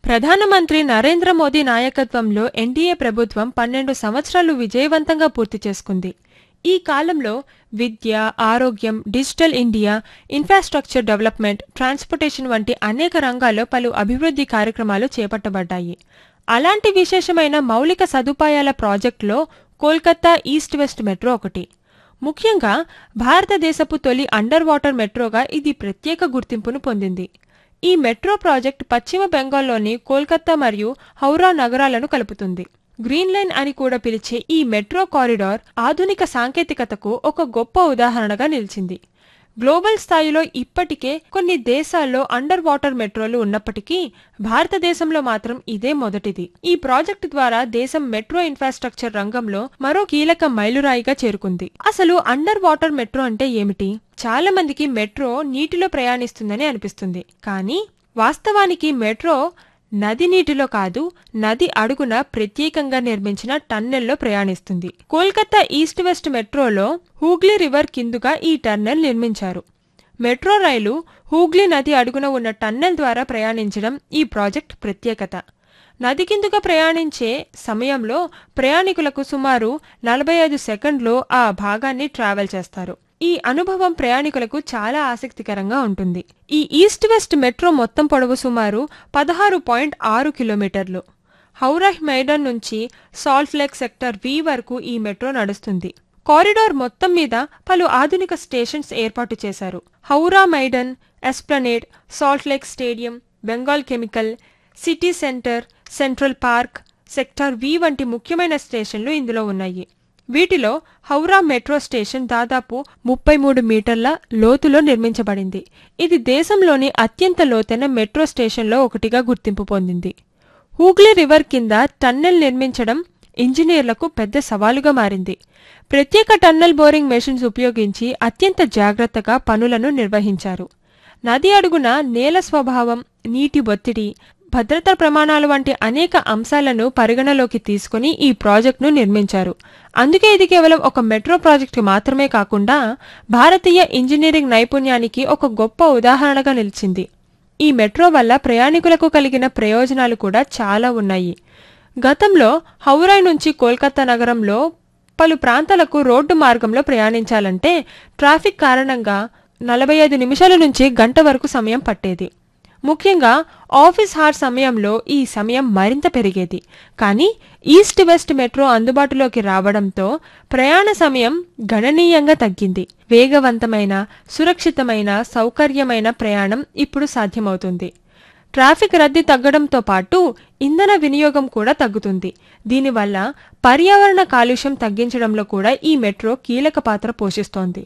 ప్రధానమంత్రి నరేంద్ర మోదీ నాయకత్వంలో ఎన్డీఏ ప్రభుత్వం పన్నెండు సంవత్సరాలు విజయవంతంగా పూర్తి చేసుకుంది ఈ కాలంలో విద్య ఆరోగ్యం digital India infrastructure development transportation వంటి అనేక రంగాల్లో పలు అభివృద్ధి కార్యక్రమాలు చేపట్టబడ్డాయి అలాంటి విశేషమైన మౌలిక సదుపాయాల ప్రాజెక్టులో కోల్కతా ఈస్ట్ వెస్ట్ మెట్రో ఒకటి ముఖ్యంగా భారతదేశపు తొలి అండర్ వాటర్ మెట్రోగా ఇది ప్రత్యేక గుర్తింపును పొందింది ఈ మెట్రో ప్రాజెక్ట్ పశ్చిమ బెంగాల్లోని కోల్కతా మరియు హౌరా నగరాలను కలుపుతుంది గ్రీన్ లైన్ అని కూడా పిలిచే ఈ మెట్రో కారిడార్ ఆధునిక సాంకేతికతకు ఒక గొప్ప ఉదాహరణగా నిలిచింది గ్లోబల్ స్థాయిలో ఇప్పటికే కొన్ని దేశాల్లో అండర్ వాటర్ మెట్రోలు ఉన్నప్పటికీ భారతదేశంలో మాత్రం ఇదే మొదటిది ఈ ప్రాజెక్టు ద్వారా దేశం మెట్రో ఇన్ఫ్రాస్ట్రక్చర్ రంగంలో మరో కీలక మైలురాయిగా చేరుకుంది అసలు అండర్ వాటర్ మెట్రో అంటే ఏమిటి చాలా మందికి మెట్రో నీటిలో ప్రయాణిస్తుందని అనిపిస్తుంది కానీ వాస్తవానికి మెట్రో నది నీటిలో కాదు నది అడుగున ప్రత్యేకంగా నిర్మించిన టన్నెల్లో ప్రయాణిస్తుంది కోల్కతా ఈస్ట్ వెస్ట్ మెట్రోలో హూగ్లీ రివర్ కిందుగా ఈ టన్నెల్ నిర్మించారు మెట్రో రైలు హూగ్లీ నది అడుగున ఉన్న టన్నెల్ ద్వారా ప్రయాణించడం ఈ ప్రాజెక్ట్ ప్రత్యేకత నది కిందుగా ప్రయాణించే సమయంలో ప్రయాణికులకు సుమారు నలభై ఐదు సెకండ్లు ఆ భాగాన్ని ట్రావెల్ చేస్తారు ఈ అనుభవం ప్రయాణికులకు చాలా ఆసక్తికరంగా ఉంటుంది ఈ ఈస్ట్ వెస్ట్ మెట్రో మొత్తం పొడవు సుమారు పదహారు పాయింట్ ఆరు కిలోమీటర్లు హౌరాహ్ మైదాన్ నుంచి సాల్ట్ లేక్ సెక్టర్ వి వరకు ఈ మెట్రో నడుస్తుంది కారిడార్ మొత్తం మీద పలు ఆధునిక స్టేషన్స్ ఏర్పాటు చేశారు Howrah Maidan Esplanade Salt Lake stadium Bengal chemical city centre central park sector V వంటి ముఖ్యమైన స్టేషన్లు ఇందులో ఉన్నాయి వీటిలో హౌరా మెట్రో స్టేషన్ దాదాపు ముప్పై మూడు మీటర్ల లోతులో నిర్మించబడింది ఇది దేశంలోని అత్యంత లోతైన మెట్రో స్టేషన్లో ఒకటిగా గుర్తింపు పొందింది హూగ్లీ రివర్ కింద టన్నెల్ నిర్మించడం ఇంజనీర్లకు పెద్ద సవాలుగా మారింది ప్రత్యేక టన్నెల్ బోరింగ్ మెషిన్స్ ఉపయోగించి అత్యంత జాగ్రత్తగా పనులను నిర్వహించారు నది అడుగున నేల స్వభావం నీటి ఒత్తిడి భద్రతా ప్రమాణాలు వంటి అనేక అంశాలను పరిగణలోకి తీసుకుని ఈ ప్రాజెక్టును నిర్మించారు అందుకే ఇది కేవలం ఒక మెట్రో ప్రాజెక్టు మాత్రమే కాకుండా భారతీయ ఇంజనీరింగ్ నైపుణ్యానికి ఒక గొప్ప ఉదాహరణగా నిలిచింది ఈ మెట్రో వల్ల ప్రయాణికులకు కలిగిన ప్రయోజనాలు కూడా చాలా ఉన్నాయి గతంలో హౌరాయ్ నుంచి కోల్కతా నగరంలో పలు ప్రాంతాలకు రోడ్డు మార్గంలో ప్రయాణించాలంటే ట్రాఫిక్ కారణంగా నలభై ఐదు నిమిషాల నుంచి గంట వరకు సమయం పట్టేది ముఖ్యంగా ఆఫీస్ హార్ సమయంలో ఈ సమయం మరింత పెరిగేది కానీ ఈస్ట్ వెస్ట్ మెట్రో అందుబాటులోకి రావడంతో ప్రయాణ సమయం గణనీయంగా తగ్గింది వేగవంతమైన సురక్షితమైన సౌకర్యమైన ప్రయాణం ఇప్పుడు సాధ్యమవుతుంది ట్రాఫిక్ రద్దీ తగ్గడంతో పాటు ఇంధన వినియోగం కూడా తగ్గుతుంది దీనివల్ల పర్యావరణ కాలుష్యం తగ్గించడంలో కూడా ఈ మెట్రో కీలక పాత్ర పోషిస్తోంది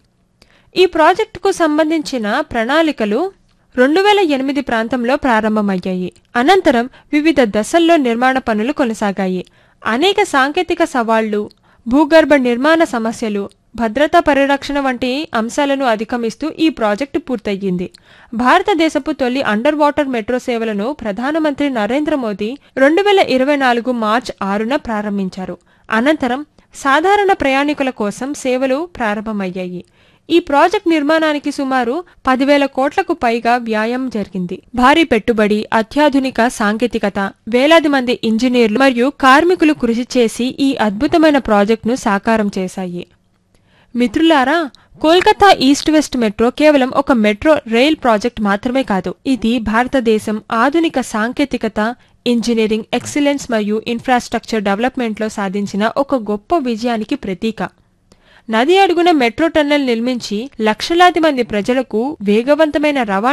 ఈ ప్రాజెక్టుకు సంబంధించిన ప్రణాళికలు రెండు వేల ఎనిమిది ప్రాంతంలో ప్రారంభమయ్యాయి అనంతరం వివిధ దశల్లో నిర్మాణ పనులు కొనసాగాయి అనేక సాంకేతిక సవాళ్లు భూగర్భ నిర్మాణ సమస్యలు భద్రతా పరిరక్షణ వంటి అంశాలను అధిగమిస్తూ ఈ ప్రాజెక్టు పూర్తయ్యింది భారతదేశపు తొలి అండర్ వాటర్ మెట్రో సేవలను ప్రధానమంత్రి నరేంద్ర మోదీ రెండు వేల ఇరవై నాలుగు మార్చ్ ఆరున ప్రారంభించారు అనంతరం సాధారణ ప్రయాణికుల కోసం సేవలు ప్రారంభమయ్యాయి ఈ ప్రాజెక్ట్ నిర్మాణానికి సుమారు పదివేల కోట్లకు పైగా వ్యాయామం జరిగింది భారీ పెట్టుబడి అత్యాధునిక సాంకేతికత వేలాది మంది ఇంజనీర్లు మరియు కార్మికులు కృషి చేసి ఈ అద్భుతమైన ప్రాజెక్టును సాకారం చేశాయి మిత్రులారా కోల్కతా ఈస్ట్ వెస్ట్ మెట్రో కేవలం ఒక మెట్రో రైల్ ప్రాజెక్ట్ మాత్రమే కాదు ఇది భారతదేశం ఆధునిక సాంకేతికత ఇంజనీరింగ్ ఎక్సలెన్స్ మరియు ఇన్ఫ్రాస్ట్రక్చర్ డెవలప్మెంట్లో సాధించిన ఒక గొప్ప విజయానికి ప్రతీక నది అడుగున మెట్రో టన్నెల్ నిర్మించి లక్షలాది మంది ప్రజలకు వేగవంతమైన రవాణా